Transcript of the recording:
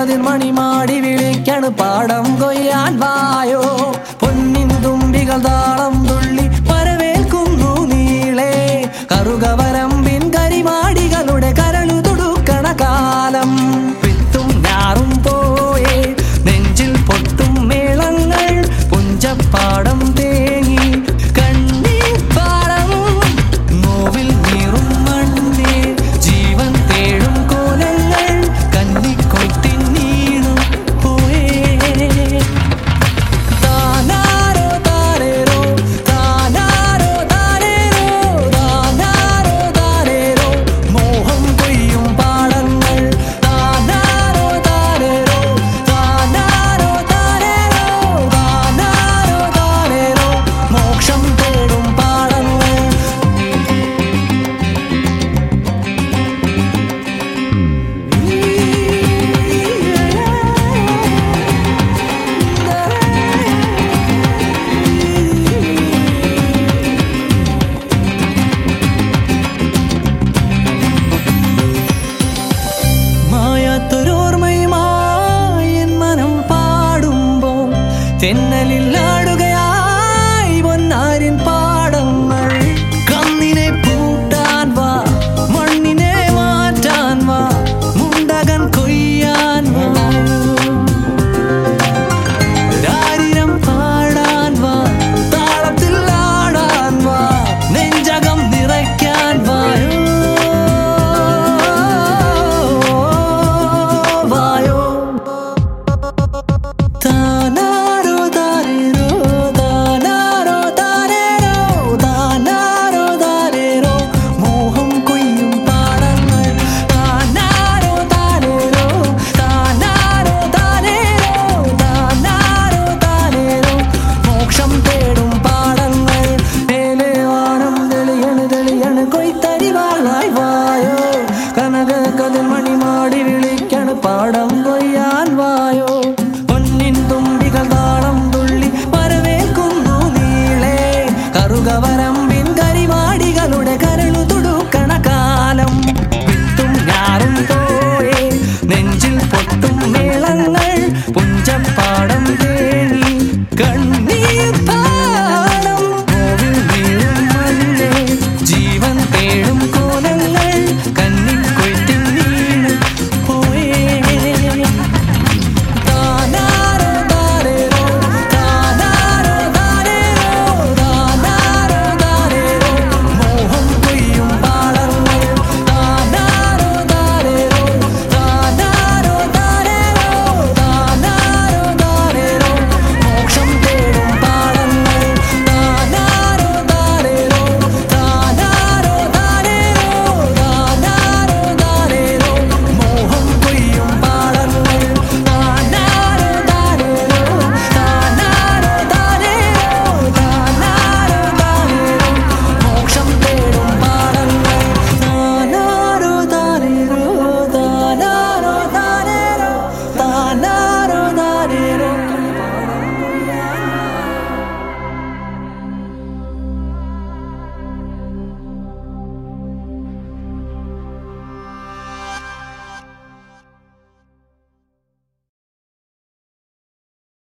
കതിർ മണിമാടി വിളിക്കണ് പാടം കൊയ്യാൻ വായോ പൊന്നിൻ തുമ്പികൾ താളം തുള്ളി വരവേൽക്കുന്നു നീളെ കറുകവരമ്പിൻ കരിമാടികളുടെ കരളു തുടുക്കണ കാലം വിത്തും ഞാറും പോയേ നെഞ്ചിൽ പൊട്ടും മേളങ്ങൾ പുഞ്ചപ്പാടം തേങ്ങി കണ്ണീർപ്പാടം നോവിൽ നീറും മണ്ണേ ജീവൻ തേടും കോലങ്ങൾ കന്നിക്കൊയ്ത്തിൻ നീണു പോയേ താനാരോ താരേരോ താനാരോ താരേരോ താനാരോ താരേരോ മോഹം കൊയ്യും പാടങ്ങൾ താനാരോ താരേരോ താനാരോ താരേരോ താനാരോ താരേരോ മോക്ഷം തേടും പാടങ്ങൾ മായാത്തൊരോർമ്മയുമായി എൻ മനം പാടുമ്പോൾ തെന്നലിൽ